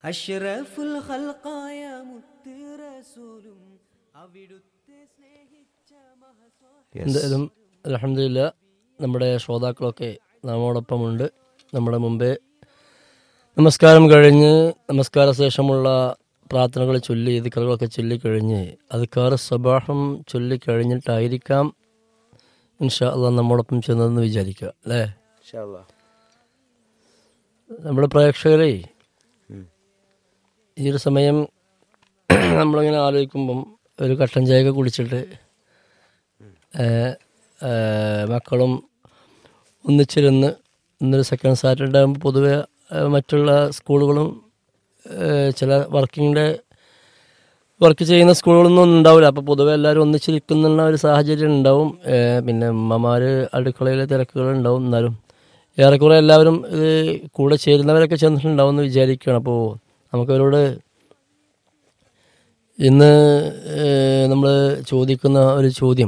അഷ്റഫുൽ ഖൽഖായ മുത്ത് റസൂലും അവിടുത്തെ സ്നേഹിച്ച മഹസ്വാ എന്തായാലും അലഹമില്ല നമ്മുടെ ശ്രോതാക്കളൊക്കെ നമ്മോടൊപ്പമുണ്ട് നമ്മുടെ മുമ്പേ നമസ്കാരം കഴിഞ്ഞ് നമസ്കാര ശേഷമുള്ള പ്രാർത്ഥനകൾ ചൊല്ലി ദിക്കറുകളൊക്കെ ചൊല്ലിക്കഴിഞ്ഞ് അതുക്കാർ സ്വഭാവം ചൊല്ലിക്കഴിഞ്ഞിട്ടായിരിക്കാം ഇൻഷാ അള്ളാ നമ്മോടൊപ്പം ചെന്നതെന്ന് വിചാരിക്കുക അല്ലേ നമ്മുടെ പ്രേക്ഷകരെ ഈ ഒരു സമയം നമ്മളിങ്ങനെ ആലോചിക്കുമ്പം ഒരു കട്ടൻ ചായയൊക്കെ കുടിച്ചിട്ട് ഏഹ്, ഏഹ്, മക്കളും ഒന്നിച്ചിരുന്ന് ഇന്നൊരു സെക്കൻഡ് സാറ്റർഡേ ആകുമ്പോൾ പൊതുവെ ഏഹ്, മറ്റുള്ള സ്കൂളുകളും ഏഹ്, ചില വർക്കിങ്ങിൻ്റെ വർക്ക് ചെയ്യുന്ന സ്കൂളുകളൊന്നും ഉണ്ടാവില്ല അപ്പോൾ പൊതുവെ എല്ലാവരും ഒന്നിച്ചിരിക്കുന്ന ഒരു സാഹചര്യം ഉണ്ടാവും ഏഹ്, പിന്നെ അമ്മമാർ അടുക്കളയിലെ തിരക്കുകൾ ഉണ്ടാവും എന്നാലും ഏറെക്കുറെ എല്ലാവരും ഇത് കൂടെ ചേരുന്നവരൊക്കെ ചെന്നിട്ടുണ്ടാവും എന്ന് വിചാരിക്കുകയാണ് അപ്പോൾ നമുക്കവരോട് ഇന്ന് നമ്മൾ ചോദിക്കുന്ന ഒരു ചോദ്യം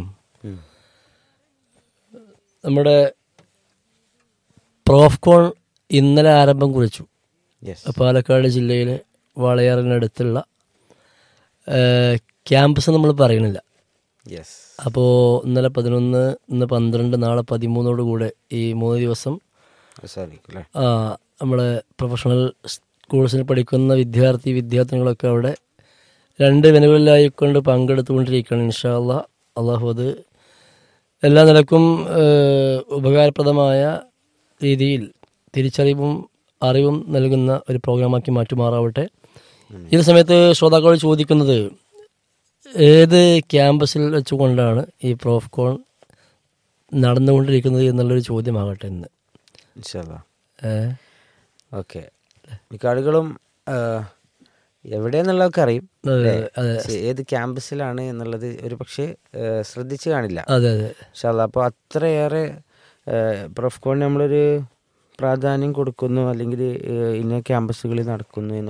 നമ്മുടെ പ്രോഫ്കോൺ ഇന്നലെ ആരംഭം കുറിച്ചു യെസ് പാലക്കാട് ജില്ലയിലെ വാളയാറിനടുത്തുള്ള ഏഹ്, ക്യാമ്പസ് നമ്മൾ പറയണില്ല യെസ് അപ്പോൾ ഇന്നലെ പതിനൊന്ന് ഇന്ന് പന്ത്രണ്ട് നാളെ പതിമൂന്നോട് കൂടെ ഈ മൂന്ന് ദിവസം അവസാനിക്കും അല്ലേ ആ, നമ്മളെ പ്രൊഫഷണൽ കോഴ്സിന് പഠിക്കുന്ന വിദ്യാർത്ഥി വിദ്യാർത്ഥിനികളൊക്കെ അവിടെ രണ്ട് വെനുകളിലായിക്കൊണ്ട് പങ്കെടുത്തുകൊണ്ടിരിക്കുകയാണ് ഇൻഷാ അള്ളാ അള്ളാഹു അത് എല്ലാ നിലക്കും ഏഹ്, ഉപകാരപ്രദമായ രീതിയിൽ തിരിച്ചറിവും അറിവും നൽകുന്ന ഒരു പ്രോഗ്രാമാക്കി മാറ്റുമാറാവട്ടെ ഈ ഒരു സമയത്ത് ശ്രോതാക്കളോട് ചോദിക്കുന്നത് ഏത് ക്യാമ്പസിൽ വെച്ചുകൊണ്ടാണ് ഈ പ്രോഫ്കോൺ നടന്നുകൊണ്ടിരിക്കുന്നത് എന്നുള്ളൊരു ചോദ്യമാകട്ടെ ഇന്ന് ഇൻഷാല്ലാ ഏഹ് ഓക്കെ മിക്ക ആളുകളും എവിടെയെന്നുള്ളതൊക്കെ അറിയും അതെ, അല്ലേ? അതെ. പക്ഷേ ഏത് ക്യാമ്പസിലാണ് എന്നുള്ളത് ഒരു പക്ഷേ ഏഹ്, ശ്രദ്ധിച്ച് കാണില്ല അതെ അതെ ഇൻഷാല്ലാ അപ്പോൾ അത്രയേറെ പ്രൊഫ്കോൺ നമ്മളൊരു പ്രാധാന്യം കൊടുക്കുന്നു അല്ലെങ്കിൽ ഏഹ്, ഇന്ന ക്യാമ്പസുകളിൽ നടക്കുന്നു എന്ന്